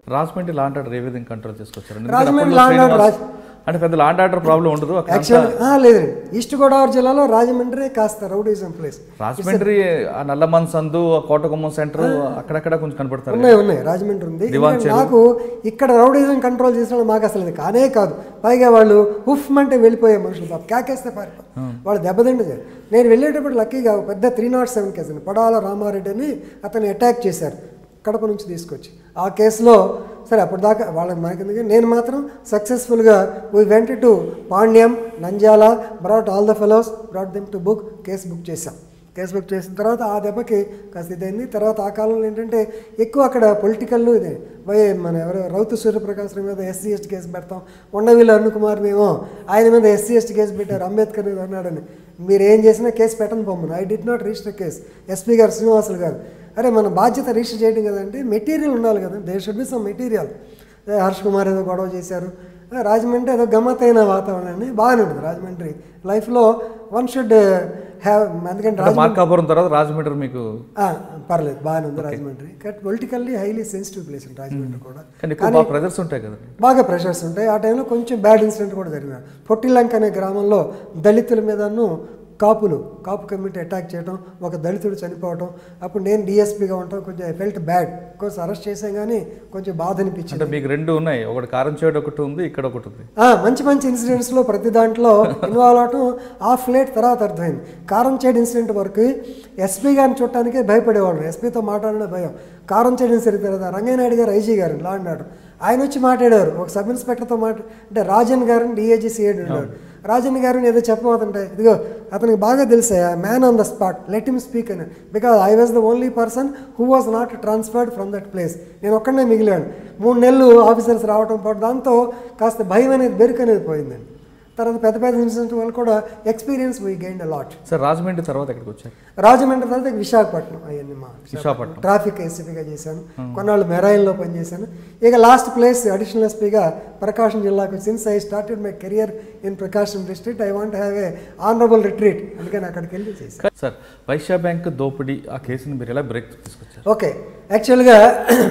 Rajahmundry land order ఏ విధంగా control చేసుకొచ్చారు ఎందుకంటే రాజమండ్రి అప్పట్లో లాండ్ ఆర్డర్ శ్రీనివాస్- అంటే పెద్ద లాండ్ ఆర్డర్ ప్రాబ్లం ఉండదు అక్కడ యాక్చువల్ లేదండి ఈస్ట్ గోదావరి జిల్లాలో రాజమండ్రి కాస్త రౌడీజం ప్లేస్ రాజమండ్రి ఆ నల్లమన్ సందు ఆ కోటగుమ్మం సెంటర్ అక్కడక్కడ కొంచెం కనపడతారు ఉన్నాయి ఉన్నాయి రాజమండ్రి ఉంది ఎందుకంటే నాకు ఇక్కడ రౌడీజం కంట్రోల్ చేసిన వాళ్ళు మాకు అసలు ఇది కానే కాదు పైగా వాళ్ళు ఉఫ్ అంటే వెళ్ళిపోయే మనుషులు పాపం కేకేస్తే పారిపో వాళ్ళు దెబ్బతిండి నేను వెళ్ళేటప్పుడు లక్కీగా ఒక పెద్ద త్రీ నాట్ సెవెన్ కేసు అండి పడాల రామారెడ్డి అని అతన్ని అటాక్ చేశారు కడప నుంచి తీసుకొచ్చి ఆ కేసులో సరే అప్పటిదాకా వాళ్ళకి మనకి ఎందుకు నేను మాత్రం సక్సెస్ఫుల్గా we went to Pandyam Nanjala brought all the fellows brought them to book case book చేశాం కేసు బుక్ చేసిన తర్వాత ఆ దెబ్బకి కాస్త ఇదైంది తర్వాత ఆ కాలంలో ఏంటంటే ఎక్కువ అక్కడ పొలిటికల్ ఇదే వై మన ఎవరు రౌతు సూర్యప్రకాశ్ మీద ఎస్సీ ఎస్టీ కేసు పెడతాం ఉండవిల్లు అరుణ్ కుమార్ మేము ఆయన మీద ఎస్సీ ఎస్టీ కేసు పెట్టారు అంబేద్కర్ మీద అన్నాడని మీరు ఏం చేసినా కేసు పెట్టను పొమ్మను I did not register case SP గారు శ్రీనివాసులు గారు అరే మన బాధ్యత రిజిస్టర్ చేయడం కదంటే మెటీరియల్ ఉండాలి కదా they should be some material Harsh Kumar ఏదో గొడవ చేశారు ఆ, రాజమండ్రి ఏదో గమ్మత్తైన వాతావరణాన్ని బాగానే ఉంటుంది రాజమండ్రి లైఫ్లో వన్ షుడ్ హ్యావ్ ఎందుకంటే అంటే రాజమండ్రి మార్కాపురం తర్వాత రాజమండ్రి మీకు ఆ, పర్లేదు బాగానే ఉంది Rajahmundry but politically highly sensitive place అండి రాజమండ్రి కూడా కానీ ఎక్కువ బాగా ప్రెజర్స్ ఉంటాయి కదండి బాగా ప్రెషర్స్ ఉంటాయి ఆ టైంలో కొంచెం బ్యాడ్ ఇన్సిడెంట్ కూడా జరిగింది పొట్టిలంక అనే గ్రామంలో దళితుల మీదను కాపులు కాపు కమ్యూనిటీ అటాక్ చేయడం ఒక దళితుడు చనిపోవడం అప్పుడు నేను డిఎస్పీగా ఉంటాం కొంచెం ఐ ఫెల్ట్ బ్యాడ్ కొంచెం అరెస్ట్ చేసాం కానీ కొంచెం బాధ అనిపించింది అంటే మీకు రెండు ఉన్నాయి ఒకటి కారం చేయడం ఒకటి ఉంది ఇక్కడ ఒకటి ఉంది ఆ, మంచి మంచి ఇన్సిడెంట్స్లో ప్రతి దాంట్లో ఇన్వాల్వ్ అవటం ఆఫ్ లేట్ తర్వాత అర్థమైంది కారం చేడు ఇన్సిడెంట్ వరకు ఎస్పీ గారిని చూడటానికే భయపడేవాడు ఎస్పీతో మాట్లాడడం భయం కారం చేడు ఇన్సిడెంట్ తర్వాత రంగనాయుడు గారు ఐజీ గారు లా అన్నాడు ఆయన వచ్చి మాట్లాడారు ఒక సబ్ ఇన్స్పెక్టర్తో మాట్లా అంటే రాజన్ గారిని డిఏజీ సిఐడి ఉన్నాడు రాజన్ గారిని ఏదో చెప్పబోతుంటే ఇదిగో అతనికి బాగా తెలుసా man on the spot let him speak అని because I was the only person who was not transferred from that place నేను ఒక్కడనే మిగిలాను మూడు నెలలు ఆఫీసర్స్ రావడం పాటు దాంతో కాస్త భయం అనేది బెరుకు అనేది పోయిందండి తర్వాత పెద్ద పెద్ద ఇన్సిడెంట్ వల్ల కూడా experience we gain a lot sir Rajahmundry తర్వాత ఎక్కడికి వచ్చారు రాజమండ్రి తర్వాత విశాఖపట్నం అవన్నీ మా విశాఖపట్నం ట్రాఫిక్ ఏసీపీగా చేశాను కొన్నాళ్ళు మెరైన్లో పనిచేశాను ఇక లాస్ట్ ప్లేస్ అడిషనల్ ఎస్పీగా ప్రకాశం జిల్లాకు since I started my career in Prakasam district I want have a honourable retreat అందుకని అక్కడికి వెళ్ళి చేశాను సార్ వైశ్య బ్యాంక్ దోపిడీ ఆ కేసుని మీరు ఎలా బ్రేక్ తీసుకొచ్చారు ఓకే యాక్చువల్గా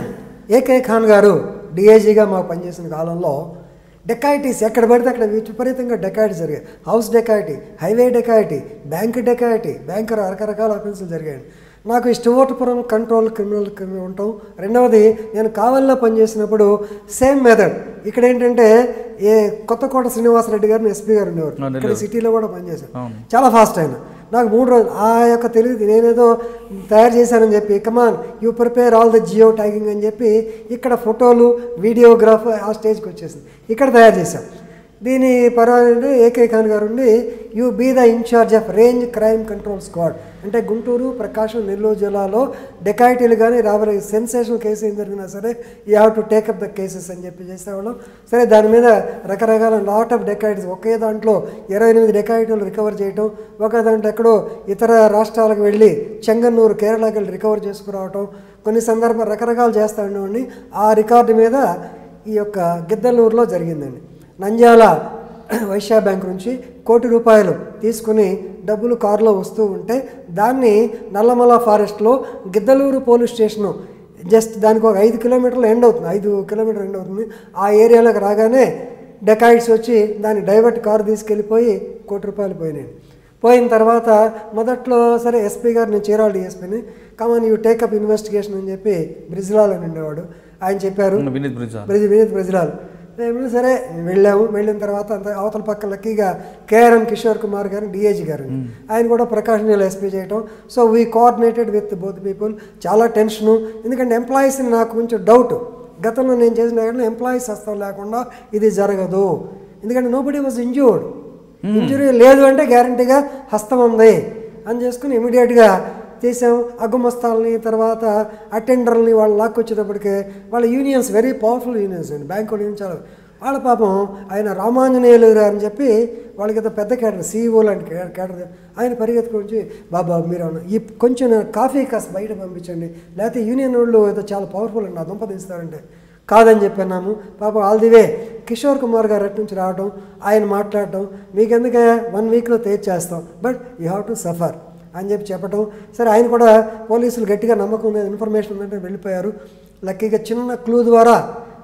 ఏకే ఖాన్ గారు డిఐజీగా మాకు పనిచేసిన కాలంలో డెకాయిటీస్ ఎక్కడ పడితే అక్కడ విపరీతంగా డెకాయిటీ జరిగాయి house dacoity highway dacoity bank dacoity bank రకరకాల ఆఫెన్సులు జరిగాయి నాకు ఈ స్టువర్ట్పురం కంట్రోల్ క్రిమినల్ క్రిమినల్ ఉంటాం రెండవది నేను కావల్లో పనిచేసినప్పుడు సేమ్ మెథడ్ ఇక్కడ ఏంటంటే ఏ కొత్తకోట శ్రీనివాసరెడ్డి గారిని ఎస్పీ గారు ఉండేవారు ఇక్కడ సిటీలో కూడా పనిచేశాను అవును. చాలా ఫాస్ట్ అయినా నాకు మూడు రోజులు ఆ యొక్క తెలివి నేనేదో తయారు చేశానని చెప్పి come on you prepare all the geo tagging అని చెప్పి ఇక్కడ ఫోటోలు వీడియోగ్రాఫ్ ఆ స్టేజ్కి వచ్చేసింది ఇక్కడ తయారు చేశాం దీని పర్వాలంటే ఏకే ఖాన్ గారు ఉండి you be the incharge of range crime control squad అంటే గుంటూరు ప్రకాశం నెల్లూరు జిల్లాలో డెకాయిటీలు కానీ రాబోయే సెన్సేషనల్ కేసు ఏం జరిగినా సరే you have to take up the cases అని చెప్పి చేసేవాళ్ళం సరే దాని మీద రకరకాల లాట్ ఆఫ్ డెకాయిటీస్ ఒకే దాంట్లో ఇరవై ఎనిమిది డెకాయిటీలు రికవర్ చేయటం ఒక దాంట్లో ఎక్కడో ఇతర రాష్ట్రాలకు వెళ్ళి చెంగన్నూరు కేరళకి వెళ్ళి రికవర్ చేసుకురావటం కొన్ని సందర్భాలు రకరకాలు చేస్తూ ఉండేవాడిని ఆ రికార్డు మీద ఈ యొక్క గిద్దలూరులో జరిగిందండి నంద్యాల వైశ్య బ్యాంక్ నుంచి కోటి రూపాయలు తీసుకుని డబ్బులు కారులో వస్తూ ఉంటే దాన్ని నల్లమల ఫారెస్ట్లో గిద్దలూరు పోలీస్ స్టేషను జస్ట్ దానికి ఒక ఐదు కిలోమీటర్లు ఎండ్ అవుతుంది ఐదు కిలోమీటర్లు ఎండ్ అవుతుంది ఆ ఏరియాలోకి రాగానే డెకాయిడ్స్ వచ్చి దాన్ని డైవర్ట్ కారు తీసుకెళ్ళిపోయి కోటి రూపాయలు పోయినాయి పోయిన తర్వాత మొదట్లో సరే ఎస్పీ గారు నేను చీరాల డిఎస్పీని కమన్ యూ టేకప్ ఇన్వెస్టిగేషన్ అని చెప్పి బ్రిజిలాల్ అని ఉండేవాడు ఆయన చెప్పారు వినీత్ బ్రిడ్జ్ బ్రిజ్ వినీత్ బ్రిజిలాల్ మేము సరే వెళ్ళాము వెళ్ళిన తర్వాత అంత అవతల పక్క లక్కీగా కేఆర్ఎం కిషోర్ కుమార్ గారు డిఏజీ గారు ఆయన కూడా ప్రకాశం జిల్లా ఎస్పీ చేయటం so we coordinated with both people చాలా టెన్షను ఎందుకంటే ఎంప్లాయీస్ని నాకు కొంచెం డౌట్ గతంలో నేను చేసిన ఎంప్లాయీస్ హస్తం లేకుండా ఇది జరగదు ఎందుకంటే nobody was injured injury లేదు అంటే గ్యారంటీగా హస్తం ఉంది అని చేసుకుని ఇమీడియట్గా చేసాం అగ్గుమస్తాలని తర్వాత అటెండర్ని వాళ్ళు లాక్కొచ్చేటప్పటికే వాళ్ళ యూనియన్స్ వెరీ పవర్ఫుల్ యూనియన్స్ అండి బ్యాంక్ యూనియన్ చాలా వాళ్ళ పాపం ఆయన రామాంజనేయులు గారు అని చెప్పి వాళ్ళకి ఏదో పెద్ద కేటర్ సీఈఓ లాంటి కే- కేటర్ ఆయన పరిగెత్తుకొని వచ్చి బాబా మీరు అవును. ఈ కొంచెం నా కాఫీ కాస్త బయట పంపించండి లేకపోతే యూనియన్ వాళ్ళు ఏదో చాలా పవర్ఫుల్ అండి నా దుంప తీస్తారంటే కాదని చెప్పన్నాము పాపం all the way Kishore Kumar గారు అటు నుంచి రావడం ఆయన మాట్లాడటం మీకు ఎందుకే వన్ వీక్లో చేస్తాం but you have to suffer అని చెప్పి చెప్పటం సరే ఆయన కూడా పోలీసులు గట్టిగా నమ్మకం ఉంది ఇన్ఫర్మేషన్ ఉందంటే వెళ్ళిపోయారు లక్కీగా చిన్న క్లూ ద్వారా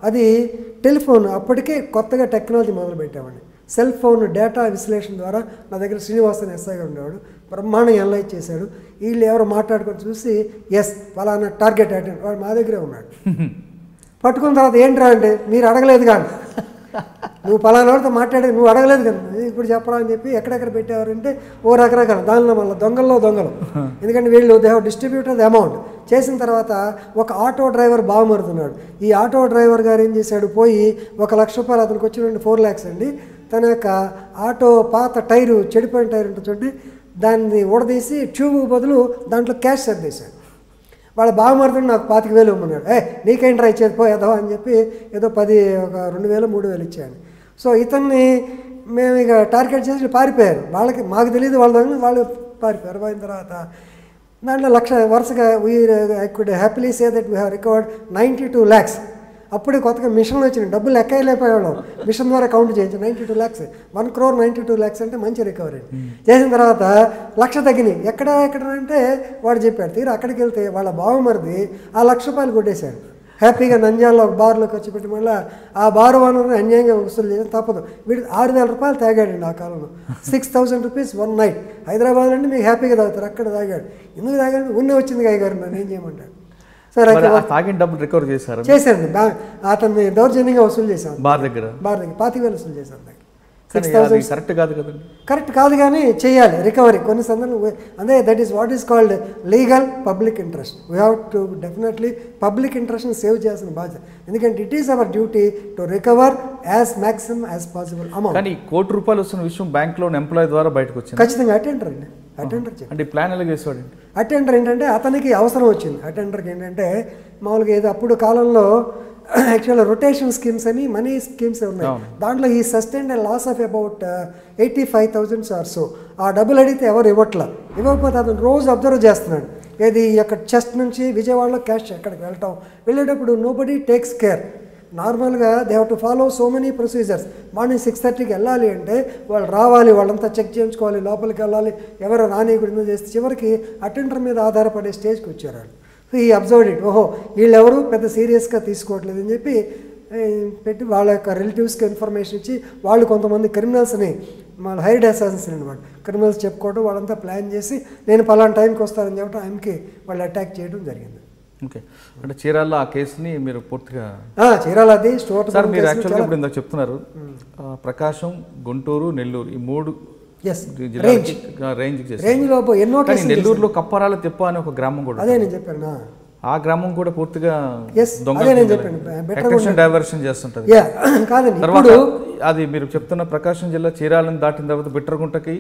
అది టెలిఫోన్ అప్పటికే కొత్తగా టెక్నాలజీ మొదలు పెట్టామండి సెల్ ఫోన్ డేటా విశ్లేషణ ద్వారా నా దగ్గర శ్రీనివాసన్ ఎస్ఐగా ఉండేవాడు బ్రహ్మాండం ఎనలైజ్ చేశాడు వీళ్ళు ఎవరు మాట్లాడుకొని చూసి ఎస్ ఫలానా టార్గెట్ అటెండ్ వాడు మా దగ్గరే ఉన్నాడు పట్టుకున్న తర్వాత ఏంట్రా అంటే మీరు అడగలేదు కానీ నువ్వు పలానా వాడితో మాట్లాడే నువ్వు అడగలేదు కదా ఇప్పుడు చెప్పరా అని చెప్పి ఎక్కడెక్కడ పెట్టేవారంటే ఓ రకరకాల దానిలో మళ్ళీ దొంగల్లో దొంగలు ఎందుకంటే వీళ్ళు దే హ్యావ్ డిస్ట్రిబ్యూటెడ్ అమౌంట్ చేసిన తర్వాత ఒక ఆటో డ్రైవర్ బాగుమరుతున్నాడు ఈ ఆటో డ్రైవర్ గారు ఏం చేశాడు పోయి ఒక లక్ష రూపాయలు అతనికి వచ్చిన ఫోర్ ల్యాక్స్ అండి తన యొక్క ఆటో పాత టైరు చెడిపోయిన టైర్ ఉంటుంది చూడండి దాన్ని ఊడదీసి ట్యూబ్ బదులు దాంట్లో క్యాష్ సర్దేశాడు వాళ్ళ బావమరుదుడు నాకు పాతిక వేలు ఇమ్మన్నాడు ఏ నీకేంట్రా ఇచ్చేది పో ఏదో అని చెప్పి ఏదో పది ఒక రెండు వేలు మూడు వేలు ఇచ్చాను సో ఇతన్ని మేము ఇక టార్గెట్ చేసి పారిపోయారు వాళ్ళకి మాకు తెలియదు వాళ్ళ దగ్గర వాళ్ళు పారిపోయారు పోయిన తర్వాత దాంట్లో లక్ష వరుసగా we I could happily say that we have recovered ninety two lakhs అప్పుడే కొత్తగా మిషన్లు వచ్చినాయి డబ్బులు లెక్కలేకపోయేవాళ్ళం మిషన్ ద్వారా కౌంట్ చేయొచ్చు ninety two lakhs one crore ninety two lakhs అంటే మంచి రికవరీ చేసిన తర్వాత లక్ష తగ్గినాయి ఎక్కడ ఎక్కడ అంటే వాడు చెప్పాడు తీరు అక్కడికి వెళ్తే వాళ్ళ బావమరిది ఆ లక్ష రూపాయలు కొట్టేశాడు హ్యాపీగా నంద్యాలలో ఒక బార్లోకి వచ్చి పెట్టి మళ్ళీ ఆ బార్ ఓనర్ని అన్యాయంగా వసూలు చేయడం తప్పదు వీడు ఆరు వేల రూపాయలు తాగాడండి ఆ కాలంలో six thousand rupees one night Hyderabad నుండి మీకు హ్యాపీగా తాగుతారు అక్కడ తాగాడు ఎందుకు తాగాడు ఉన్నే వచ్చింది గాయ గారు నన్ను ఏం చేయమంటాడు సరే మరి అయితే ఆ తాగిన డబ్బులు రికవర్ చేశారు చేశాను బ్యా అతన్ని దౌర్జన్యంగా వసూలు చేశాను బార్ దగ్గర బార్ దగ్గర పాతిక వేలు వసూలు చేశాను దగ్గర కానీ సిక్స్ అది థౌసండ్ కరెక్ట్ కాదు కదండి కరెక్ట్ కాదు కానీ చేయాలి రికవరీ కొన్ని సందర్భాలు అదే that is what is called legal public interest we have to definitely public ఇంట్రెస్ట్ని సేవ్ చేయాల్సిన బాధ్యత ఎందుకంటే it is our duty to recover as maximum as possible amount కానీ కోటి రూపాయలు వస్తున్న విషయం బ్యాంక్ లోన్ ఎంప్లాయ్ ద్వారా బయటకు వచ్చింది ఖచ్చితంగా అటెండర్ అండి అటెండర్ చెప్పి అంటే ఈ ప్లాన్ ఎలా చేసేవాడు అటెండర్ ఏంటంటే అతనికి అవసరం వచ్చింది అటెండర్కి ఏంటంటే మామూలుగా ఏదో అప్పుడు కాలంలో యాక్చువల్గా రొటేషన్ స్కీమ్స్ అని మనీ స్కీమ్స్ ఉన్నాయి అవును. దాంట్లో ఈ sustain loss of about eighty five thousands or so ఆ డబ్బులు అడిగితే ఎవరు ఇవ్వట్లా ఇవ్వకపోతే అతను రోజు అబ్జర్వ్ చేస్తున్నాడు ఏది అక్కడ చెస్ట్ నుంచి విజయవాడలో క్యాష్ ఎక్కడికి వెళ్ళటం వెళ్ళేటప్పుడు నో బడీ టేక్స్ కేర్ నార్మల్గా they have to follow so many procedures morning six థర్టీకి వెళ్ళాలి అంటే వాళ్ళు రావాలి వాళ్ళంతా చెక్ చేయించుకోవాలి లోపలికి వెళ్ళాలి ఎవరు రానియకూడదు చేస్తే చివరికి అటెండర్ మీద ఆధారపడే స్టేజ్కి వచ్చారు వాళ్ళు సో ఈ అబ్జర్వ్ ఇట్ ఓహో వీళ్ళెవరు పెద్ద సీరియస్గా తీసుకోవట్లేదు అని చెప్పి ఏ, పెట్టి వాళ్ళ యొక్క రిలేటివ్స్కి ఇన్ఫర్మేషన్ ఇచ్చి వాళ్ళు కొంతమంది క్రిమినల్స్ని మన హైడ్ అసాసన్స్ అనమాట క్రిమినల్స్ చెప్పుకోవడం వాళ్ళంతా ప్లాన్ చేసి నేను పలానా టైంకి వస్తానని చెప్పడం ఆయనకి వాళ్ళు అటాక్ చేయడం జరిగింది ఓకే అంటే చీరాల్లో ఆ కేసుని మీరు పూర్తిగా ఆ, చీరాల అది స్టోర్ సార్ మీరు యాక్చువల్గా ఇప్పుడు ఇందాక చెప్తున్నారు ఆ, ప్రకాశం గుంటూరు నెల్లూరు ఈ మూడు ఎస్ రేంజ్ జిల్లాలకి రేంజ్ చేశారు రేంజ్లో ఎన్నో కానీ కేసులు నెల్లూరులో కప్పరాల తిప్ప అనే ఒక గ్రామం కూడా అదే నేను చెప్పాను ఆ గ్రామం కూడా పూర్తిగా Yes, అదే నేను చెప్పాను. Better అట్రాక్షన్ డైవర్షన్ చేస్తుంటది యా కాదండి తర్వాత ఇప్పుడు అది మీరు చెప్తున్న ప్రకాశం జిల్లా చీరాలను దాటిన తర్వాత బిట్రగుంటకి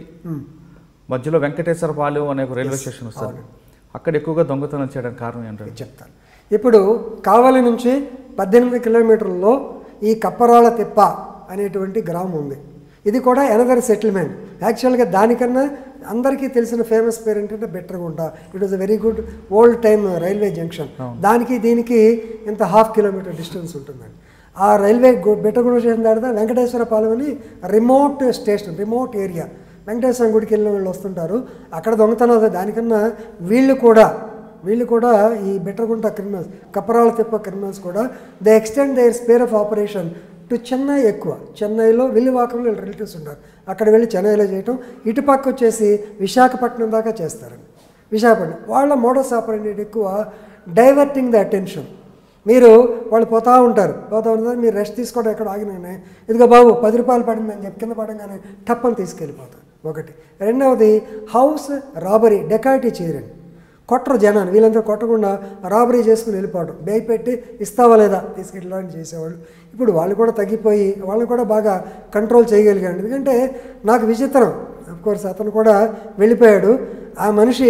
మధ్యలో వెంకటేశ్వర పాలెం అనే ఒక రైల్వే స్టేషన్ వస్తుంది అక్కడ ఎక్కువగా దొంగతనం చేయడానికి కారణం ఏంటంటే చెప్తాను ఇప్పుడు కావలి నుంచి పద్దెనిమిది కిలోమీటర్లలో ఈ కప్పరాల తిప్ప అనేటువంటి గ్రామం ఉంది ఇది కూడా ఎనదర్ సెటిల్మెంట్ యాక్చువల్గా దానికన్నా అందరికీ తెలిసిన ఫేమస్ పేరు ఏంటంటే Bitragunta it was a very good old time railway junction దానికి దీనికి ఇంత హాఫ్ కిలోమీటర్ డిస్టెన్స్ ఉంటుందండి ఆ రైల్వే గు- బెట్టగుంట స్టేషన్ దాటితే వెంకటేశ్వర పాలెం అని remote station remote area Venkateswara గుడికి వెళ్ళిన వాళ్ళు వస్తుంటారు అక్కడ దొంగతనాలు దానికన్నా వీళ్ళు కూడా వీళ్ళు కూడా ఈ బెట్టగుంట క్రిమినల్స్ కప్పరాల తిప్ప క్రిమినల్స్ కూడా they extend their sphere of operation to Chennai ఎక్కువ చెన్నైలో విల్లివాకంలో వీళ్ళ రిలేటివ్స్ ఉంటారు అక్కడ వెళ్ళి చెన్నైలో చేయటం ఇటుపక్క వచ్చేసి విశాఖపట్నం దాకా చేస్తారండి విశాఖపట్నం వాళ్ళ మోడస్ ఆపరేటెడ్ ఎక్కువ డైవర్టింగ్ ద అటెన్షన్ మీరు వాళ్ళు పోతా ఉంటారు పోతా ఉంటారు మీరు రెస్ట్ తీసుకోవడం ఎక్కడ ఆగినానే ఇదిగో బాబు పది రూపాయలు పడిందని చెప్పి కింద పడంగానే టప్పని తీసుకెళ్ళిపోతారు ఒకటి రెండవది హౌస్ రాబరీ డెకాయిటీ చేయరండి కొట్టరు జనాన్ని వీళ్ళంతా కొట్టకుండా రాబరీ చేసుకుని వెళ్ళిపోవడం భయపెట్టి ఇస్తావా లేదా తీసుకెళ్ళడానికి చేసేవాళ్ళు ఇప్పుడు వాళ్ళు కూడా తగ్గిపోయి వాళ్ళని కూడా బాగా కంట్రోల్ చేయగలిగాడు ఎందుకంటే నాకు విచిత్రం కోర్స్ అతను కూడా వెళ్ళిపోయాడు ఆ మనిషి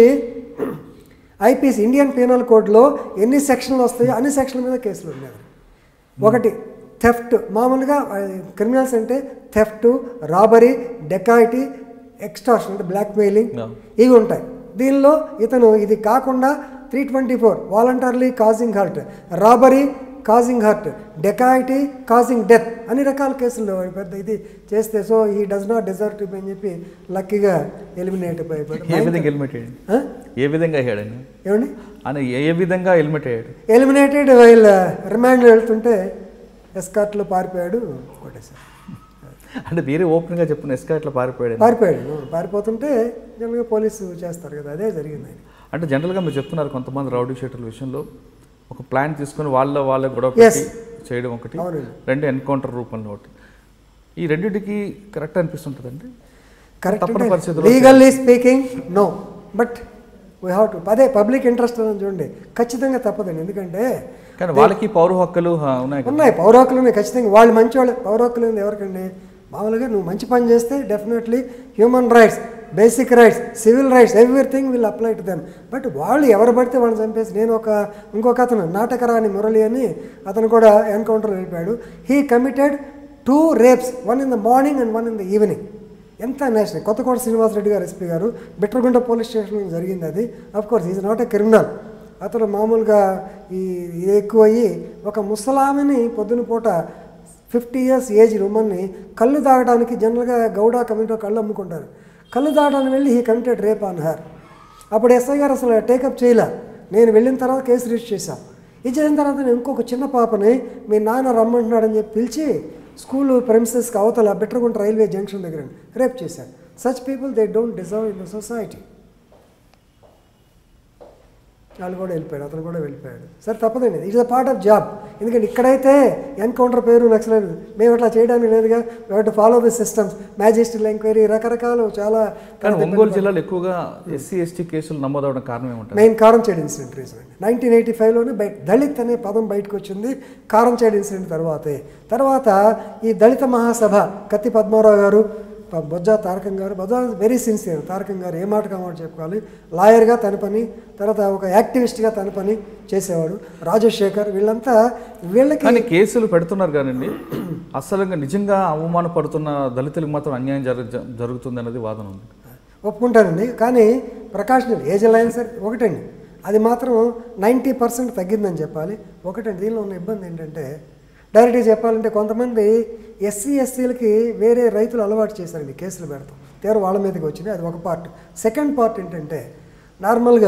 ఐపీసీ ఇండియన్ పీనల్ కోడ్లో ఎన్ని సెక్షన్లు వస్తాయో అన్ని సెక్షన్ల మీద కేసులు ఉండేవి ఒకటి థెఫ్ట్ మామూలుగా క్రిమినల్స్ అంటే థెఫ్ట్ రాబరీ డెకాయిటీ ఎక్స్టార్షన్ అంటే బ్లాక్మెయిలింగ్ Yeah. ఇవి ఉంటాయి దీనిలో ఇతను ఇది కాకుండా three twenty four voluntarily causing hurt robbery causing hurt dacoity causing death అన్ని రకాల కేసులు వాడు పెద్ద ఇది చేస్తే సో ఈ డస్ నాట్ డిజర్వ్ టు అని చెప్పి లక్కీగా ఎలిమినేట్ ఏ అయిపోయాడు విధంగా హెల్మెట్ అయ్యాడు ఆ? ఏ విధంగా అయ్యాడు ఆయన ఏమండి ఆయన ఏ ఏ విధంగా హెల్మెట్ అయ్యాడు ఎలిమినేటెడ్ వీళ్ళ రిమాండ్లో వెళ్తుంటే ఎస్కార్ట్లో పారిపోయాడు కొట్టేశారు అంటే మీరే ఓపెన్గా చెప్పిన ఎస్కాట్లో పారిపోయాడు పారిపోయాడు అవును. పారిపోతుంటే జనరల్గా పోలీసు చేస్తారు కదా అదే జరిగింది ఆయన అంటే జనరల్గా మీరు చెప్తున్నారు కొంతమంది రౌడీ షీటర్ల విషయంలో ఒక ప్లాన్ తీసుకొని వాళ్ళ వాళ్ళ గొడవ Yes. పెట్టి చేయడం ఒకటి అవునండి రెండు ఎన్కౌంటర్ రూపంలో ఒకటి ఈ రెండింటికి కరెక్ట్ అనిపిస్తుంటుందండి కరెక్ట్ తప్పని పరిస్థితుల్లో legally speaking no but we have to అదే పబ్లిక్ ఇంట్రెస్ట్ అని చూడండి ఖచ్చితంగా తప్పదండి ఎందుకంటే కానీ వాళ్ళకి పౌర హక్కులు ఆ, ఉన్నాయి కదా. ఉన్నాయి పౌర హక్కులు ఉన్నాయి ఖచ్చితంగా వాళ్ళు మంచి వాళ్ళు పౌర హక్కులు ఉంది ఎవరికండి మామూలుగా నువ్వు మంచి పని చేస్తే definitely human rights basic rights civil rights everything will apply to them but వాళ్ళు ఎవరు పడితే వాళ్ళని చంపేసి నేను ఒక ఇంకొక అతను నాటకరాని మురళి అని అతను కూడా ఎన్కౌంటర్లో వెళ్ళిపోయాడు he committed two rapes one in the morning and one in the evening ఎంత నేషనల్ కొత్తకోట శ్రీనివాసరెడ్డి గారు ఎస్పీ గారు బిట్రగుంట పోలీస్ స్టేషన్లో జరిగింది అది of course is not a criminal అతను మామూలుగా ఈ ఇది ఎక్కువయ్యి ఒక ముసలామిని పొద్దున పూట ఫిఫ్టీ ఇయర్స్ ఏజ్ ఉమ్మని కళ్ళు తాగడానికి జనరల్గా గౌడ కమిటీ కళ్ళు అమ్ముకుంటారు కళ్ళు తాగడానికి వెళ్ళి ఈ కమిటెడ్ రేప్ ఆన్ హర్ అప్పుడు ఎస్ఐ గారు అసలు టేకప్ చేయలే నేను వెళ్ళిన తర్వాత కేసు రిజిస్టర్ చేశాం ఇది చేసిన తర్వాత నేను ఇంకొక చిన్న పాపని మీ నాన్న రమ్మంటున్నాడని చెప్పి పిలిచి స్కూల్ ప్రెమిసెస్కి అవతల బిట్రగుంట రైల్వే జంక్షన్ దగ్గర రేప్ చేశారు such people they don't deserve in the society వాళ్ళు కూడా వెళ్ళిపోయాడు అతను కూడా వెళ్ళిపోయాడు సరే తప్పదండి it is a part of job ఎందుకంటే ఇక్కడైతే ఎన్కౌంటర్ పేరు నక్సలైట్ మేము అట్లా చేయడానికి లేదుగా to follow the systems magisterial enquiry రకరకాలు చాలా కానీ ఒంగోలు జిల్లాలో ఎక్కువగా ఎస్సీ ఎస్టీ కేసులు నమోదవడం కారణం ఏమంటారు మెయిన్ కారంచేడు ఇన్సిడెంట్ రీజన్ అండి నైన్టీన్ ఎయిటీ ఫైవ్లోనే బయట దళిత్ అనే పదం బయటకు వచ్చింది కారంచేడు ఇన్సిడెంట్ తర్వాతే తర్వాత ఈ దళిత మహాసభ కత్తి పద్మారావు గారు ప- బొజ్జా తారకం గారు బొజ్జా వెరీ సిన్సియర్ తారకం గారు ఏ మాట కామాట చెప్పుకోవాలి లాయర్గా తన పని తర్వాత ఒక యాక్టివిస్ట్గా తన పని చేసేవాడు రాజశేఖర్ వీళ్ళంతా వీళ్ళకి కానీ కేసులు పెడుతున్నారు కానండి అసలు నిజంగా అవమానపడుతున్న దళితులకు మాత్రం అన్యాయం జరు జరుగుతుంది అనేది వాదన ఉంది ఒప్పుకుంటానండి కానీ ప్రకాశం ఏజ్ అలయన్స్ ఒకటండి అది మాత్రం నైంటీ పర్సెంట్ తగ్గిందని చెప్పాలి ఒకటండి దీనిలో ఉన్న ఇబ్బంది ఏంటంటే డైరెక్ట్గా చెప్పాలంటే కొంతమంది ఎస్సీ ఎస్సీలకి వేరే రైతులు అలవాటు చేశారండి కేసులు పెడతాం తీవ్ర వాళ్ళ మీదకి వచ్చింది అది ఒక పార్ట్ సెకండ్ పార్ట్ ఏంటంటే నార్మల్గా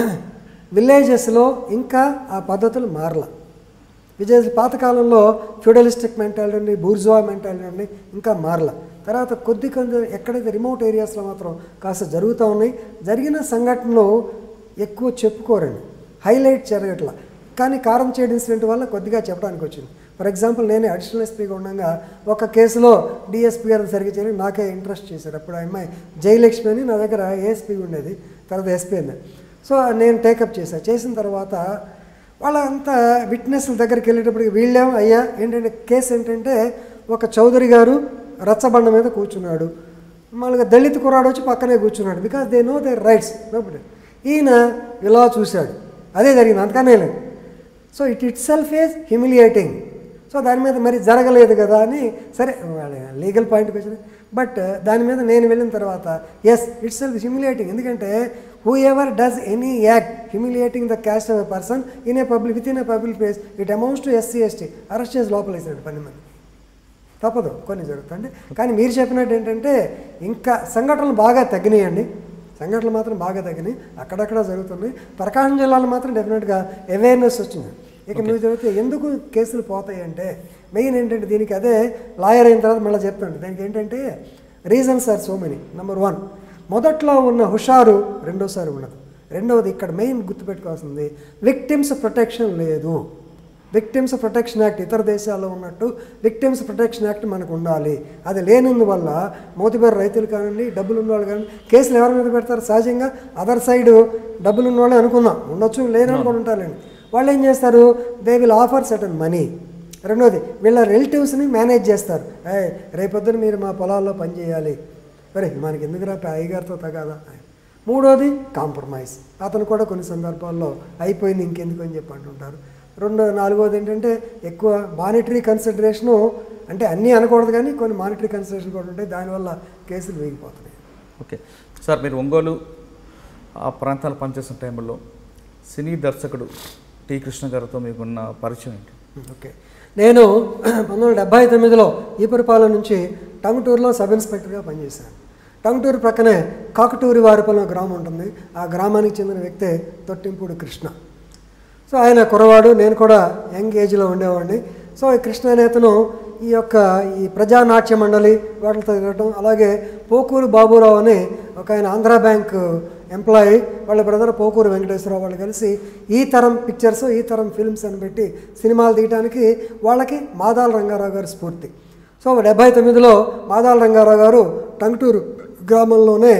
విలేజెస్లో ఇంకా ఆ పద్ధతులు మారల విజయ పాతకాలంలో ఫ్యూడలిస్టిక్ మెంటాలిటీ ఉండి బూర్జువా మెంటాలిటీ ఉండి ఇంకా మారల తర్వాత కొద్ది కొద్ది ఎక్కడైతే రిమోట్ ఏరియాస్లో మాత్రం కాస్త జరుగుతూ ఉన్నాయి జరిగిన సంఘటనలు ఎక్కువ చెప్పుకోరండి హైలైట్ జరగట్లా కానీ కారం చేయడం ఇన్సిడెంట్ వల్ల కొద్దిగా చెప్పడానికి వచ్చింది ఫర్ ఎగ్జాంపుల్ నేనే అడిషనల్ ఎస్పీగా ఉండగా ఒక కేసులో డిఎస్పీ గారు సరిగ్గా చేయడం నాకే ఇంట్రెస్ట్ చేశారు అప్పుడు ఆ అమ్మాయి జయలక్ష్మి అని నా దగ్గర ఏఎస్పీ ఉండేది తర్వాత ఎస్పీ అయింది సో నేను టేకప్ చేశాను చేసిన తర్వాత వాళ్ళంతా విట్నెస్ల దగ్గరికి వెళ్ళేటప్పటికి వీళ్ళేమో అయ్యా ఏంటంటే కేసు ఏంటంటే ఒక చౌదరి గారు రచ్చబండ మీద కూర్చున్నాడు మామూలుగా దళిత కుర్రాడు వచ్చి పక్కనే కూర్చున్నాడు because they know their rights nobody ఈయన ఇలా చూశాడు అదే జరిగింది అంతకనే లేదు so it itself is humiliating so దాని మీద మరి జరగలేదు కదా అని సరే లీగల్ పాయింట్కి వచ్చింది బట్ దాని మీద నేను వెళ్ళిన తర్వాత ఎస్ ఇట్ సెల్ఫ్ హ్యూమిలియేటింగ్ ఎందుకంటే whoever does any act humiliating the caste of a person in a public with in a public place it amounts to SC ST arrest చేసి లోపలేసాడు పని మంది తప్పదు కొన్ని జరుగుతుంది కానీ మీరు చెప్పినట్టు ఏంటంటే ఇంకా సంఘటనలు బాగా తగ్గినాయండి సంఘటనలు మాత్రం బాగా తగ్గినాయి అక్కడక్కడ జరుగుతున్నాయి ప్రకాశం జిల్లాలో మాత్రం డెఫినెట్గా అవేర్నెస్ వచ్చింది ఇక మీరు చదివితే ఎందుకు కేసులు పోతాయి అంటే మెయిన్ ఏంటంటే దీనికి అదే లాయర్ అయిన తర్వాత మళ్ళీ చెప్తాను దానికి ఏంటంటే reasons are so many number one మొదట్లో ఉన్న హుషారు రెండోసారి ఉండదు రెండవది ఇక్కడ మెయిన్ గుర్తుపెట్టుకోవాల్సింది విక్టిమ్స్ ప్రొటెక్షన్ లేదు విక్టిమ్స్ ప్రొటెక్షన్ యాక్ట్ ఇతర దేశాల్లో ఉన్నట్టు విక్టిమ్స్ ప్రొటెక్షన్ యాక్ట్ మనకు ఉండాలి అది లేనందువల్ల మోతిబారు రైతులు కానివ్వండి డబ్బులు ఉన్నవాళ్ళు కానీ కేసులు ఎవరి మీద పెడతారు సహజంగా అదర్ సైడ్ డబ్బులు ఉన్నవాళ్ళే అనుకుందాం ఉండొచ్చు లేనని కూడా ఉంటారండి వాళ్ళు ఏం చేస్తారు they will offer certain money రెండోది వీళ్ళ రిలేటివ్స్ని మేనేజ్ చేస్తారు ఏ రేపొద్దున మీరు మా పొలాల్లో పని చేయాలి మరి మనకి ఎందుకురా అయ్యగారితో తగాదా మూడోది కాంప్రమైజ్ అతను కూడా కొన్ని సందర్భాల్లో అయిపోయింది ఇంకెందుకు అని చెప్పి అంటుంటారు రెండో నాలుగోది ఏంటంటే ఎక్కువ మానిటరీ కన్సిడరేషను అంటే అన్నీ అనకూడదు కానీ కొన్ని మానిటరీ కన్సిడరేషన్ కూడా ఉంటాయి దానివల్ల కేసులు వేగిపోతున్నాయి ఓకే సార్ మీరు ఒంగోలు ఆ ప్రాంతాలు పనిచేసిన టైంలో సినీ దర్శకుడు టి కృష్ణ గారితో మీకున్న పరిచయం ఏంటి ఓకే నేను పంతొమ్మిది వందల డెబ్బై తొమ్మిదిలో ఈపురపాలెం నుంచి టంగుటూరులో సబ్ ఇన్స్పెక్టర్గా పనిచేశాను టంగుటూరు ప్రక్కనే కాకటూరి వారిపల్లి గ్రామం ఉంటుంది ఆ గ్రామానికి చెందిన వ్యక్తే తొట్టింపూడి కృష్ణ సో ఆయన కురవాడు నేను కూడా యంగ్ ఏజ్లో ఉండేవాడిని సో ఈ కృష్ణ అనే అతను ఈ యొక్క ఈ ప్రజానాట్య మండలి వాటితో తిరగటం అలాగే పోకూరు బాబురావు అని ఒక ఆయన ఆంధ్రా బ్యాంక్ ఎంప్లాయీ వాళ్ళ బ్రదర్ పోకూరు వెంకటేశ్వరరావు వాళ్ళు కలిసి ఈ తరం పిక్చర్స్ ఈ తరం ఫిల్మ్స్ అని పెట్టి సినిమాలు తీయడానికి వాళ్ళకి మాదాల రంగారావు గారి స్ఫూర్తి సో డెబ్బై తొమ్మిదిలో మాదాల రంగారావు గారు టంగుటూరు గ్రామంలోనే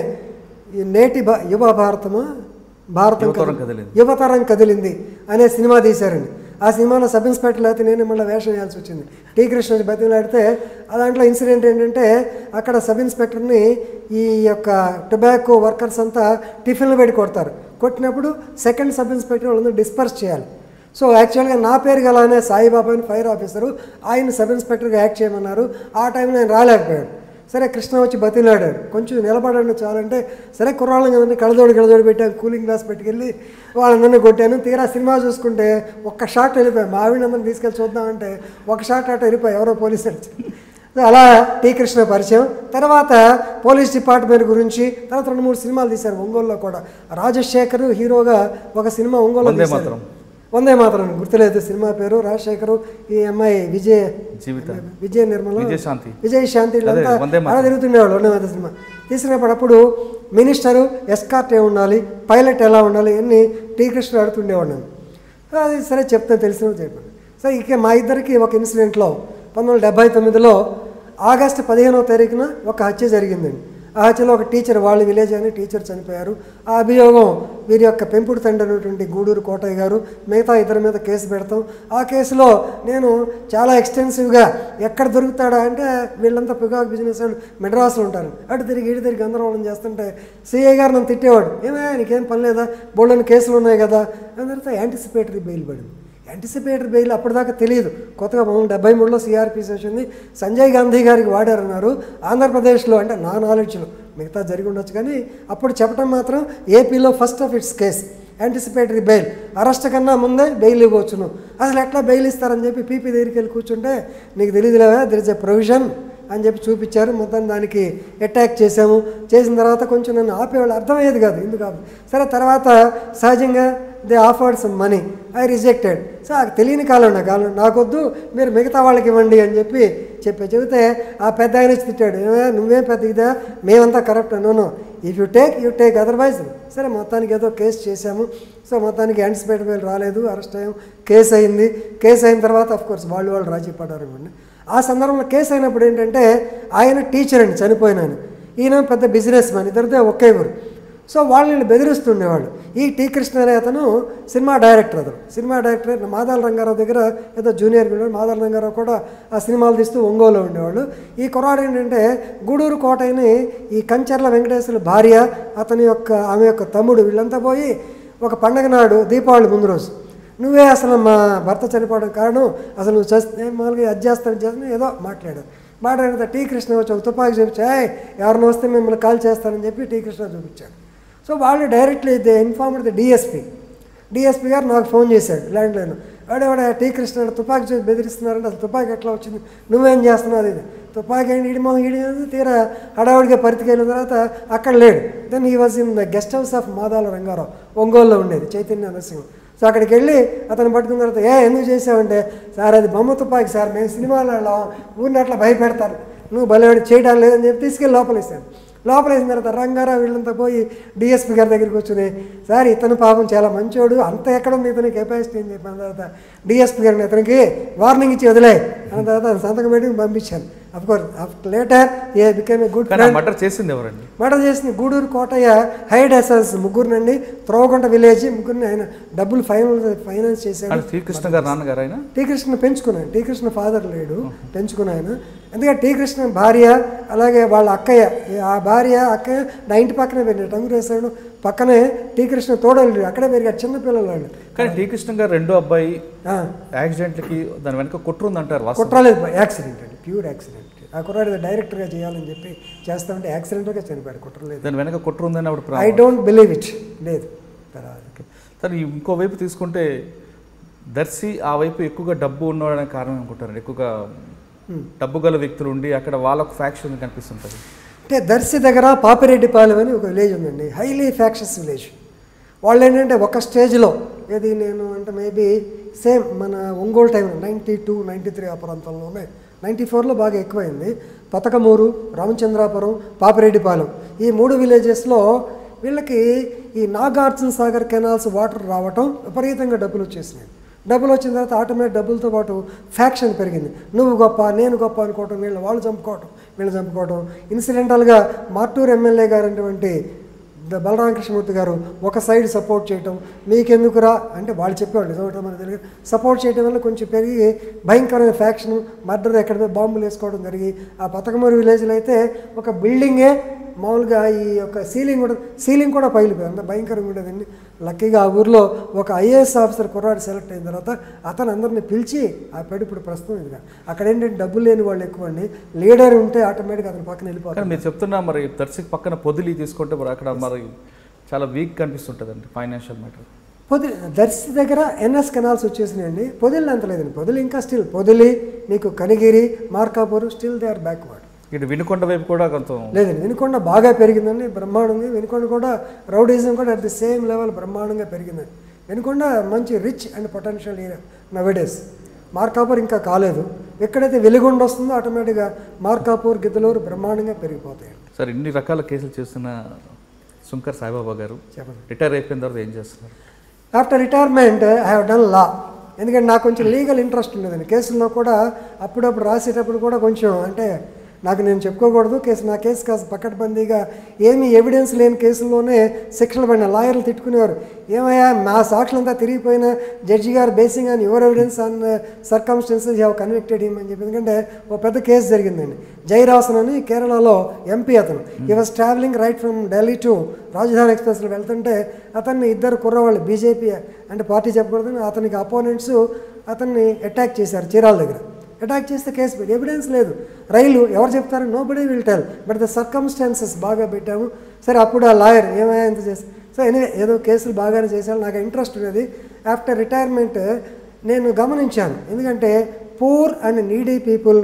ఈ నేటి భా యువ భారతమా భారతం యువతరం కదిలి- కదిలింది. యువతరం కదిలింది అనే సినిమా తీశారండి ఆ సినిమాలో సబ్ ఇన్స్పెక్టర్ అయితే నేను మళ్ళీ వేషం వేయాల్సి వచ్చింది టీ కృష్ణ బతిలాడితే ఆ దాంట్లో ఇన్సిడెంట్ ఏంటంటే అక్కడ సబ్ ఇన్స్పెక్టర్ని ఈ యొక్క టొబాకో వర్కర్స్ అంతా టిఫిన్లు పెట్టి కొడతారు కొట్టినప్పుడు సెకండ్ సబ్ ఇన్స్పెక్టర్ వాళ్ళందరూ డిస్పర్స్ చేయాలి సో యాక్చువల్గా నా పేరు గలానే సాయిబాబా అని ఫైర్ ఆఫీసరు ఆయన సబ్ ఇన్స్పెక్టర్గా యాక్ట్ చేయమన్నారు ఆ టైంలో ఆయన రాలేకపోయాడు సరే కృష్ణ వచ్చి బతిలాడాడు కొంచెం నిలబడండి చాలంటే సరే కుర్రాళ్ళం కదండి కళ్ళజోడు కళ్ళజోడు పెట్టాను కూలింగ్ గ్లాస్ పెట్టుకెళ్ళి వాళ్ళందరినీ కొట్టాను తీరా సినిమా చూసుకుంటే ఒక్క షాట్ వెళ్ళిపోయాయి మా ఆవిడందరిని తీసుకెళ్ళి చూద్దామంటే ఒక షాట్ అటు వెళ్ళిపోయి ఎవరో పోలీసు సో అలా టీ కృష్ణ పరిచయం తర్వాత పోలీస్ డిపార్ట్మెంట్ గురించి తర్వాత రెండు మూడు సినిమాలు తీశారు ఒంగోలులో కూడా రాజశేఖర్ హీరోగా ఒక సినిమా ఒంగోలు వందే తీశారు. మాతరం. వందే మాత్రం గుర్తులేదు సినిమా పేరు రాజశేఖర్ ఈ అమ్మాయి విజయ్ జీవితం విజయ నిర్మల విజయశాంతి. విజయ్ శాంతి వీళ్ళంతా అదే, వందే మాతరం. అలా తిరుగుతుండేవాళ్ళు వందే మాతరం సినిమా తీసినప్పుడు అప్పుడు మినిస్టరు ఎస్కార్ట్ ఏ ఉండాలి పైలట్ ఎలా ఉండాలి అన్ని టీ కృష్ణ ఆడుతుండేవాడు నేను అది సరే చెప్తాను తెలిసిన చెప్పాను సరే ఇక మా ఇద్దరికి ఒక ఇన్సిడెంట్లో పంతొమ్మిది వందల డెబ్బై తొమ్మిదిలో ఆగస్టు పదిహేనవ తారీఖున ఒక హత్య జరిగిందండి ఆ హత్యలో ఒక టీచర్ వాళ్ళ విలేజ్ అని టీచర్ చనిపోయారు ఆ అభియోగం వీరి యొక్క పెంపుడు తండ్రి అయినటువంటి గూడూరు కోటయ్య గారు మిగతా ఇద్దరి మీద కేసు పెడతాం ఆ కేసులో నేను చాలా ఎక్స్టెన్సివ్గా ఎక్కడ దొరుకుతాడా అంటే వీళ్ళంతా పికాక్ బిజినెస్ వాళ్ళు మెడ్రాస్లో ఉంటారు అటు తిరిగి ఇటు తిరిగి గందరగోళం చేస్తుంటే సిఐ గారు నన్ను తిట్టేవాడు ఏమే నీకేం పని లేదా బోళ్ళని కేసులు ఉన్నాయి కదా అని తర్వాత యాంటిసిపేటరీ బెయిల్ పడింది యాంటిసిపేటరీ బెయిల్ అప్పటిదాకా తెలియదు కొత్తగా మనం డెబ్బై మూడులో సిఆర్పిసి వచ్చింది సంజయ్ గాంధీ గారికి వాడారన్నారు ఆంధ్రప్రదేశ్లో అంటే నా నాలెడ్జ్లో మిగతా జరిగి ఉండొచ్చు కానీ అప్పుడు చెప్పడం మాత్రం ఏపీలో first of its case anticipatory bail arrest కన్నా ముందే బెయిల్ ఇవ్వచ్చును అసలు ఎట్లా బెయిల్ ఇస్తారని చెప్పి పీపీ దగ్గరికి వెళ్ళి కూర్చుంటే నీకు తెలియదులేవా దర్ ఇస్ ఎ ప్రొవిజన్ అని చెప్పి చూపించారు మొత్తం దానికి అటాక్ చేసాము చేసిన తర్వాత కొంచెం నన్ను ఆపేవాళ్ళు అర్థమయ్యేది కాదు ఎందుకు ఆప సరే తర్వాత సహజంగా they offered some money I rejected so నాకు తెలియని కాలం నా కాలం నాకొద్దు మీరు మిగతా వాళ్ళకి ఇవ్వండి అని చెప్పి చెప్పి చెబితే ఆ పెద్ద ఆయన వచ్చి తిట్టాడు "ఏమయ్య, నువ్వేం పెద్ద ఇదా మేమంతా corrupt no if you take you take otherwise సరే మొత్తానికి ఏదో కేసు చేశాము సో మొత్తానికి యాంటిసిపేట్ బెయిల్ రాలేదు అరెస్ట్ అయ్యాం కేసు అయింది కేసు అయిన తర్వాత అఫ్ కోర్స్ వాళ్ళు వాళ్ళు రాజీ పడ్డారు అనుకోండి ఆ సందర్భంలో కేసు అయినప్పుడు ఏంటంటే ఆయన టీచర్ అండి చనిపోయిన ఆయన ఈయన పెద్ద బిజినెస్ మ్యాన్ ఇద్దరిదే ఒకే ఊరు సో వాళ్ళని బెదిరిస్తుండేవాళ్ళు ఈ టీ కృష్ణ అనే అతను సినిమా డైరెక్టర్ అతను సినిమా డైరెక్టర్ మాదాల రంగారావు దగ్గర ఏదో జూనియర్ ఉండేవాడు మాదాల రంగారావు కూడా ఆ సినిమాలు తీస్తూ ఒంగోలు ఉండేవాళ్ళు ఈ కుర్రాడు ఏంటంటే గూడూరు కోటయ్యని ఈ కంచర్ల వెంకటేశ్వర భార్య అతని యొక్క ఆమె యొక్క తమ్ముడు వీళ్ళంతా పోయి ఒక పండగ నాడు దీపావళి ముందు రోజు నువ్వే అసలు మా భర్త చనిపోవడం కారణం అసలు నువ్వు చేస్తే మామూలుగా అది చేస్తాను చేస్తాను ఏదో మాట్లాడారు మాట్లాడిన టీ కృష్ణ వచ్చి ఒక తుపాకి చూపించాయి ఎవరిని వస్తే మిమ్మల్ని కాల్ చేస్తానని చెప్పి టీ కృష్ణ చూపించాడు సో వాళ్ళు directly they informed the DSP DSP గారు నాకు ఫోన్ చేశాడు ల్యాండ్లైన్ వాడేవాడ టీ కృష్ణ తుపాకి చూసి బెదిరిస్తున్నారంటే అసలు తుపాకి ఎట్లా వచ్చింది నువ్వేం చేస్తున్నావు ఇది తుపాకి ఏంటి ఇడి మొహం ఇడి తీరా హడావుడిగా పరితికెళ్ళిన తర్వాత అక్కడ లేడు then he was in the guest house of Madala Rangarao ఒంగోలులో ఉండేది చైతన్య నరసింహం సో అక్కడికి వెళ్ళి అతను పట్టుకున్న తర్వాత ఏ ఎందుకు చేసావంటే సార్ అది బొమ్మ తుపాకి సార్ మేము సినిమాలో వెళ్ళాం ఊరిని అట్లా భయపెడతారు నువ్వు బలవాడి చేయడం లేదని చెప్పి తీసుకెళ్ళి లోపలేసాను లోపల వేసిన తర్వాత రంగారావు వీళ్ళంతా పోయి డిఎస్పీ గారి దగ్గరికి కూర్చుని సార్ ఇతను పాపం చాలా మంచోడు అంత ఎక్కడ ఉంది ఇతని కెపాసిటీ అని చెప్పిన తర్వాత డిఎస్పీ గారిని ఇతనికి వార్నింగ్ ఇచ్చి వదిలే అన్న తర్వాత అతను సంతకం పెట్టి పంపించాను of course after later a become a good కానీ ఆ మర్డర్ చేసింది ఎవరండి మర్డర్ చేసిన గూడూరు కోటయ్య హైడ్ అసల్స్ ముగ్గురినండి త్రోవగుంట విలేజ్ ముగ్గురిని ఆయన డబ్బులు ఫైనల్ ఫైనాన్స్ చేశాడు అంటే శ్రీకృష్ణ గారు నాన్నగారు ఆయన టీ కృష్ణ పెంచుకున్నాను టీ కృష్ణ ఫాదర్ లేడు పెంచుకున్న ఆయన ఎందుకంటే టీ కృష్ణ భార్య అలాగే వాళ్ళ అక్కయ్య ఆ భార్య అక్కయ్య నా ఇంటి పక్కనే పెరిగాడు టంగురేసాడు పక్కనే టీ కృష్ణ తోడలు అక్కడే పెరిగాడు చిన్నపిల్లలు వాళ్ళు కానీ శ్రీకృష్ణ గారు రెండో అబ్బాయి ఆ, యాక్సిడెంట్లకి దాని వెనక కుట్ర ఉందంటారు వాస్తవం కుట్రాలేదు యాక్సిడెంట్ అండి ప్యూర్ యాక్సిడెంట్ ఆ కుర్రాడు డైరెక్టర్గా చేయాలని చెప్పి చేస్తామంటే యాక్సిడెంట్గా చనిపోయాడు కుట్రలేదు దాని వెనక కుట్ర ఉందని అప్పుడు ఐ డోంట్ బిలీవ్ ఇట్ లేదు తర్వాత సరే ఇంకో వైపు తీసుకుంటే దర్శి ఆ వైపు ఎక్కువగా డబ్బు ఉన్నవాడనే కారణం అనుకుంటారు ఎక్కువగా డబ్బు గల వ్యక్తులు ఉండి అక్కడ వాళ్ళకు ఫ్యాక్షన్ కనిపిస్తుంటుంది అంటే దర్శి దగ్గర పాపిరెడ్డిపాలెం అని ఒక విలేజ్ ఉందండి హైలీ ఫ్యాక్షస్ విలేజ్ వాళ్ళు ఏంటంటే ఒక స్టేజ్లో ఏది నేను అంటే మేబీ సేమ్ మన Ongole time ninety two ninety three ఆ ప్రాంతంలోనే నైంటీ ఫోర్లో బాగా ఎక్కువైంది పతకమూరు రామచంద్రాపురం పాపిరెడ్డిపాలెం ఈ మూడు విలేజెస్లో వీళ్ళకి ఈ నాగార్జున సాగర్ కెనాల్స్ వాటర్ రావటం విపరీతంగా డబ్బులు వచ్చేసినాయి డబ్బులు వచ్చిన తర్వాత ఆటోమేటిక్ డబ్బులతో పాటు ఫ్యాక్షన్ పెరిగింది నువ్వు గొప్ప నేను గొప్ప అనుకోవటం వీళ్ళు వాళ్ళు చంపుకోవటం వీళ్ళు చంపుకోవటం ఇన్సిడెంటల్గా మార్టూర్ ఎమ్మెల్యే గారు అటువంటి ద బలరామకృష్ణమూర్తి గారు ఒక సైడ్ సపోర్ట్ చేయటం మీకెందుకురా అంటే వాళ్ళు చెప్పేవాళ్ళు నిజం మనకు తెలియదు సపోర్ట్ చేయడం వల్ల కొంచెం పెరిగి భయంకరమైన ఫ్యాక్షన్ మర్డర్ ఎక్కడ బాంబులు వేసుకోవడం జరిగి ఆ పతకమూరు విలేజ్లో అయితే ఒక బిల్డింగే మామూలుగా ఈ యొక్క సీలింగ్ కూడా సీలింగ్ కూడా పైలిపోయింది అంత భయంకరంగా ఉండేదండి లక్కీగా ఆ ఊర్లో ఒక ఐఏఎస్ ఆఫీసర్ కుర్రాడు సెలెక్ట్ అయిన తర్వాత అతను అందరిని పిలిచి ఆ పెడు ఇప్పుడు ప్రస్తుతం ఇదిగా అక్కడ ఏంటంటే డబ్బులు లేని వాళ్ళు ఎక్కువ అండి లీడర్ ఉంటే ఆటోమేటిక్గా అతని పక్కన వెళ్ళిపోతారు కానీ మీరు చెప్తున్నా మరి దర్శక్ పక్కన పొదిలి తీసుకుంటే మరి అక్కడ మరి చాలా వీక్ కనిపిస్తుంటుందండి ఫైనాన్షియల్ మ్యాటర్ పొది దర్శి దగ్గర ఎన్ఎస్ కెనాల్స్ వచ్చేసినాయండి పొదిలి అంత లేదండి పొదిలి ఇంకా స్టిల్ పొదిలి నీకు Kanigiri Markapur still they are backward ఇటు వినుకొండ వైపు కూడా కొంత లేదండి వినుకొండ బాగా పెరిగిందండి బ్రహ్మాండంగా వినుకొండ కూడా రౌడీజం కూడా అట్ ది సేమ్ లెవెల్ బ్రహ్మాండంగా పెరిగిందండి వినుకొండ మంచి rich and potential area nowadays Markapur ఇంకా కాలేదు ఎక్కడైతే వెలుగొండ వస్తుందో ఆటోమేటిక్గా మార్కాపూర్ గిద్దలూరు బ్రహ్మాండంగా పెరిగిపోతాయి సార్ ఇన్ని రకాల కేసులు చేస్తున్న శంకర్ సాయిబాబా గారు చెప్పండి రిటైర్ అయిపోయిన తర్వాత ఏం చేస్తున్నారు after retirement I have done law ఎందుకంటే నాకు కొంచెం లీగల్ ఇంట్రెస్ట్ ఉండేదండి కేసుల్లో కూడా అప్పుడప్పుడు రాసేటప్పుడు కూడా కొంచెం అంటే నాకు నేను చెప్పుకోకూడదు కేసు నా కేసు కాస్త పక్కడబందీగా ఏమీ ఎవిడెన్స్ లేని కేసుల్లోనే శిక్షలు పడిన లాయర్లు తిట్టుకునేవారు ఏమయ్యా మా సాక్షులంతా తిరిగిపోయిన జడ్జి గారు basing on your evidence on circumstances have convicted him అని చెప్పి ఎందుకంటే ఓ పెద్ద కేసు జరిగిందండి జైరాసన్ అని కేరళలో ఎంపీ అతను ఈ was travelling right from Delhi to Rajdhani ఎక్స్ప్రెస్లో వెళ్తుంటే అతన్ని ఇద్దరు కుర్రవాళ్ళు బీజేపీ అంటే పార్టీ చెప్పకూడదు అతనికి అపోనెంట్స్ అతన్ని అటాక్ చేశారు చీరాల దగ్గర అటాక్ చేస్తే కేసు పెట్టి ఎవిడెన్స్ లేదు రైలు ఎవరు చెప్తారు nobody will tell but the circumstances బాగా పెట్టాము సరే అప్పుడు ఆ లాయర్ ఏమయ్యా ఎంత చేసి సో ఎనివే ఏదో కేసులు బాగానే చేశాను నాకు ఇంట్రెస్ట్ ఉండేది ఆఫ్టర్ రిటైర్మెంట్ నేను గమనించాను ఎందుకంటే poor and needy people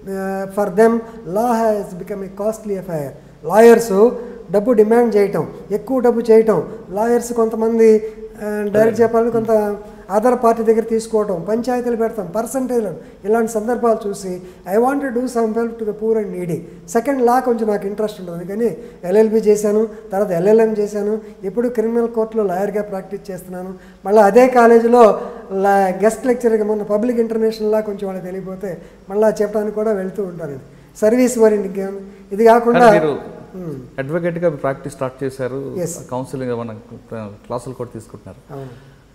for them law has become a costly FIR lawyers డబ్బు డిమాండ్ చేయటం ఎక్కువ డబ్బు చేయటం లాయర్స్ కొంతమంది డైరెక్ట్ చెప్పాలని కొంత అదర్ పార్టీ దగ్గర తీసుకోవటం పంచాయతీలు పెడతాం పర్సంటేజ్లు ఇలాంటి సందర్భాలు చూసి I want do some help to the poor and needy second law కొంచెం నాకు ఇంట్రెస్ట్ ఉంటుంది అందుకని ఎల్ఎల్బి చేశాను తర్వాత ఎల్ఎల్ఎం చేశాను ఇప్పుడు క్రిమినల్ కోర్టులో లాయర్గా ప్రాక్టీస్ చేస్తున్నాను మళ్ళీ అదే కాలేజీలో లా గెస్ట్ లెక్చర్గా మొన్న పబ్లిక్ ఇంటర్నేషనల్ లా కొంచెం వాళ్ళకి తెలియపోతే మళ్ళీ చెప్పడానికి కూడా వెళ్తూ ఉంటాను సర్వీస్ ఓరియంట్ ఇది కాకుండా కానీ మీరు అడ్వకేట్ గా ప్రాక్టీస్ స్టార్ట్ చేశారు Yes. కౌన్సిలింగ్ మన క్లాసులు కూడా తీసుకుంటున్నారు అవును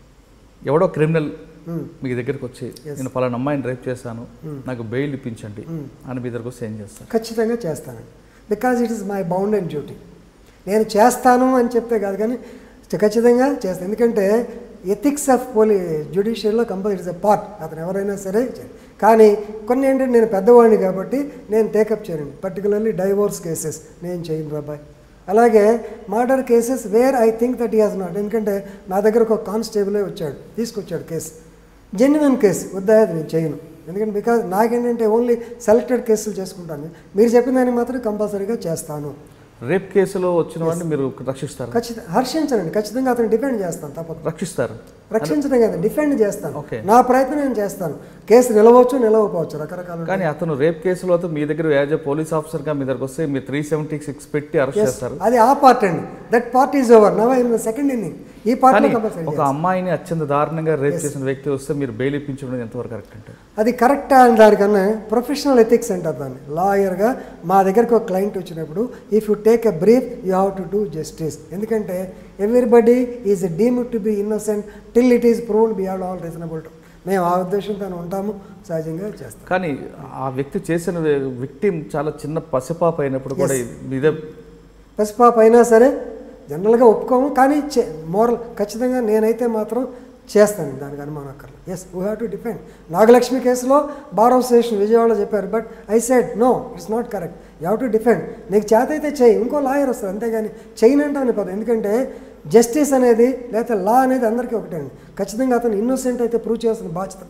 ఎవడో క్రిమినల్ Hmm. మీ దగ్గరికి వచ్చి నేను పలానా అమ్మాయిని రేప్ చేశాను నాకు బెయిల్ ఇప్పించండి అని మీ దగ్గరకు వస్తే ఏం చేస్తారు ఖచ్చితంగా చేస్తానండి because it is my bound and duty నేను చేస్తాను అని చెప్తే కాదు కానీ ఖచ్చితంగా చేస్తాను ఎందుకంటే ఎథిక్స్ ఆఫ్ పోలీ జ్యుడిషియల్లో కంపల్సరీ ఇట్స్ ఎ పార్ట్ అతను ఎవరైనా సరే చేయాలి. కానీ కొన్ని ఏంటంటే నేను పెద్దవాడిని కాబట్టి నేను టేకప్ చేయను పర్టికులర్లీ డైవోర్స్ కేసెస్ నేను చేయను రాబాయ్ అలాగే murder cases where I think that ఈ హాజ్ నాట్ ఎందుకంటే నా దగ్గర ఒక కానిస్టేబులే వచ్చాడు తీసుకొచ్చాడు కేసు జెన్యున్ కేసు వద్దా అది నేను చేయను ఎందుకంటే బికాజ్ నాకేంటంటే ఓన్లీ సెలెక్టెడ్ కేసులు చేసుకుంటాను మీరు చెప్పిన దాన్ని మాత్రం కంపల్సరీగా చేస్తాను రేప్ కేసులో వచ్చిన వాడిని మీరు రక్షిస్తారు ఖచ్చితంగా హర్షించనండి ఖచ్చితంగా అతను డిఫెండ్ చేస్తాను తప్పదు రక్షిస్తారు రక్షించడం కదా డిఫెండ్ చేస్తాను Okay. నా ప్రయత్నం నేను చేస్తాను కేసు నిలవచ్చు నిలవకపోవచ్చు రకరకాల కానీ అతను రేప్ కేసులో అయితే మీ దగ్గర యాజ్ ఎ పోలీస్ ఆఫీసర్ గా మీ దగ్గరకు వస్తే మీరు త్రీ సెవెంటీ సిక్స్ పెట్టి అరెస్ట్ చేస్తారు అది ఆ పార్ట్ అండి that part is over now in second inning ఈ పార్ట్లో కానీ కంపల్సరీ ఒక అమ్మాయిని అత్యంత దారుణంగా రేప్ చేసిన వ్యక్తి వస్తే మీరు బెయిల్ ఇప్పించడం ఎంతవరకు కరెక్ట్ అంటే అది కరెక్ట్ అని దానికన్నా ప్రొఫెషనల్ ఎథిక్స్ అంటారు దాన్ని లాయర్గా మా దగ్గరకు ఒక క్లయింట్ వచ్చినప్పుడు if you take a brief you have to do justice ఎందుకంటే everybody is deemed to be innocent till it is proved beyond all reasonable మేము ఆ ఉద్దేశంతో ఉంటాము సహజంగా చేస్తాం కానీ ఆ వ్యక్తి చేసిన విక్టిమ్ చాలా చిన్న పసిపాప అయినప్పుడు కూడా ఇదే పసిపాప అయినా సరే జనరల్గా ఒప్పుకోము కానీ మోరల్ ఖచ్చితంగా నేనైతే మాత్రం చేస్తాను దానికి అనుమానం అక్కర్లేదు yes we have to depend Nagalakshmi కేసులో బార్ అసోసియేషన్ విజయవాడలో చెప్పారు but I said no it's not correct you have to defend నీకు చేత అయితే చెయ్యి ఇంకో లాయర్ వస్తుంది అంతేగాని చేయనంటాను పదం ఎందుకంటే జస్టిస్ అనేది లేకపోతే లా అనేది అందరికీ ఒకటే అండి ఖచ్చితంగా అతను ఇన్నోసెంట్ అయితే ప్రూవ్ చేయాల్సిన బాధ్యత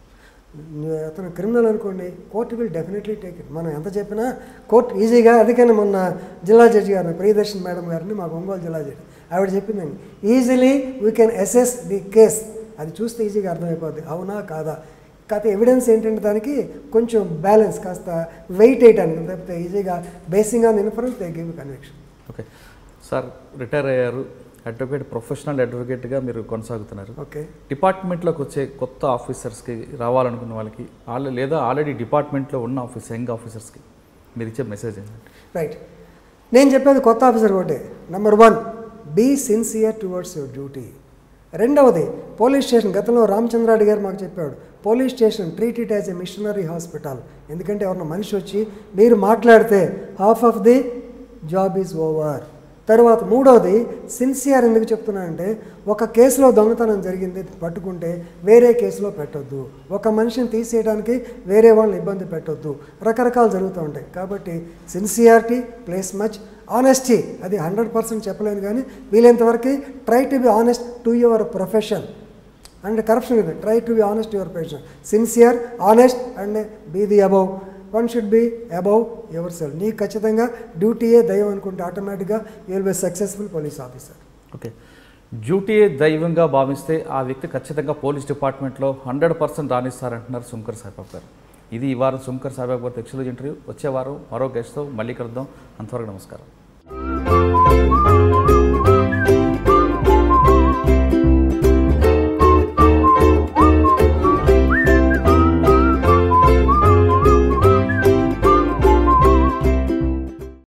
అతను క్రిమినల్ అనుకోండి court will definitely take it మనం ఎంత చెప్పినా కోర్టు ఈజీగా అందుకని మొన్న జిల్లా జడ్జి గారిని ప్రియదర్శన్ మేడం గారిని మాకు ఒంగోలు జిల్లా జడ్జి ఆవిడ చెప్పిందండి easily we can assess the case అది చూస్తే ఈజీగా అర్థమైపోద్ది అవునా కాదా కాకపోతే ఎవిడెన్స్ ఏంటంటే దానికి కొంచెం బ్యాలెన్స్ కాస్త వెయిట్ వేయటానికి తప్పితే ఈజీగా basing on inference they give conviction okay sir retire అయ్యారు అడ్వకేట్ ప్రొఫెషనల్ అడ్వకేట్గా మీరు కొనసాగుతున్నారు ఓకే డిపార్ట్మెంట్లోకి వచ్చే కొత్త ఆఫీసర్స్కి రావాలనుకున్న వాళ్ళకి ఆల్రెడీ లేదా ఆల్రెడీ డిపార్ట్మెంట్లో ఉన్న ఆఫీస్ యంగ్ ఆఫీసర్స్కి మీరు ఇచ్చే మెసేజ్ ఏంటంటే రైట్ నేను చెప్పేది కొత్త ఆఫీసర్ ఒకటే number one be sincere towards your duty రెండవది పోలీస్ స్టేషన్ గతంలో రామచంద్రారెడ్డి గారు మాకు చెప్పాడు police station treat it as a missionary hospital ఎందుకంటే ఎవరన్నా మనిషి వచ్చి మీరు మాట్లాడితే half of the job is over తర్వాత మూడవది సిన్సియర్ ఎందుకు చెప్తున్నానంటే ఒక కేసులో దొంగతనం జరిగింది పట్టుకుంటే వేరే కేసులో పెట్టొద్దు ఒక మనిషిని తీసేయడానికి వేరే వాళ్ళని ఇబ్బంది పెట్టొద్దు రకరకాలు జరుగుతూ ఉంటాయి కాబట్టి సిన్సియారిటీ ప్లేస్ మచ్ ఆనెస్టీ అది హండ్రెడ్ పర్సెంట్ చెప్పలేను కానీ వీలైనంతవరకు try to be honest to your profession and corruption ఇది try to be honest your profession sincere honest and be the above one should be above your self నీకు ఖచ్చితంగా డ్యూటీయే దైవం అనుకుంటే ఆటోమేటిక్గా you will be successful police officer okay డ్యూటీయే దైవంగా భావిస్తే ఆ వ్యక్తి ఖచ్చితంగా పోలీస్ డిపార్ట్మెంట్లో హండ్రెడ్ పర్సెంట్ రాణిస్తారంటున్నారు సుంకర్ సాయిబాబు గారు ఇది ఈ వారం సుంకర్ సాయిబాబు గారితో ఎక్స్క్లూజ్ ఇంటర్వ్యూ వచ్చే వారం మరో గెస్ట్తో మళ్ళీ కలుద్దాం అంతవరకు నమస్కారం